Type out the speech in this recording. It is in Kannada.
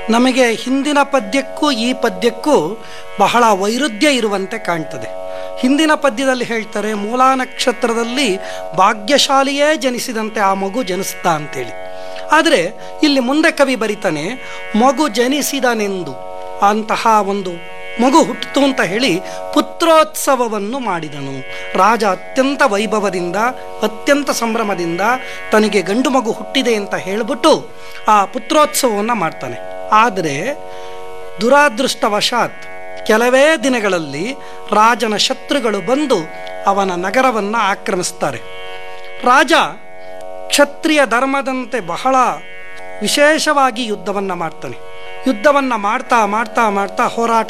ನಮಗೆ ಹಿಂದಿನ ಪದ್ಯಕ್ಕೂ ಈ ಪದ್ಯಕ್ಕೂ ಬಹಳ ವೈರುಧ್ಯ ಇರುವಂತೆ ಕಾಣ್ತದೆ ಹಿಂದಿನ ಪದ್ಯದಲ್ಲಿ ಹೇಳ್ತಾರೆ ಮೂಲಾ ನಕ್ಷತ್ರದಲ್ಲಿ ಭಾಗ್ಯಶಾಲಿಯೇ ಜನಿಸಿದಂತೆ ಆ ಮಗು ಜನಿಸ್ತಾ ಅಂತೇಳಿ ಆದರೆ ಇಲ್ಲಿ ಮುಂದೆ ಕವಿ ಬರಿತಾನೆ ಮಗು ಜನಿಸಿದನೆಂದು ಅಂತಹ ಒಂದು ಮಗು ಹುಟ್ಟಿತು ಅಂತ ಹೇಳಿ ಪುತ್ರೋತ್ಸವವನ್ನು ಮಾಡಿದನು ರಾಜ ಅತ್ಯಂತ ವೈಭವದಿಂದ ಅತ್ಯಂತ ಸಂಭ್ರಮದಿಂದ ತನಗೆ ಗಂಡು ಮಗು ಹುಟ್ಟಿದೆ ಅಂತ ಹೇಳಿಬಿಟ್ಟು ಆ ಪುತ್ರೋತ್ಸವವನ್ನು ಮಾಡ್ತಾನೆ ಆದರೆ ದುರಾದೃಷ್ಟವಶಾತ್ ಕೆಲವೇ ದಿನಗಳಲ್ಲಿ ರಾಜನ ಶತ್ರುಗಳು ಬಂದು ಅವನ ನಗರವನ್ನು ಆಕ್ರಮಿಸ್ತಾರೆ ರಾಜ ಕ್ಷತ್ರಿಯ ಧರ್ಮದಂತೆ ಬಹಳ ವಿಶೇಷವಾಗಿ ಯುದ್ಧವನ್ನು ಮಾಡ್ತಾನೆ ಯುದ್ಧವನ್ನು ಮಾಡ್ತಾ ಮಾಡ್ತಾ ಮಾಡ್ತಾ ಹೋರಾಟ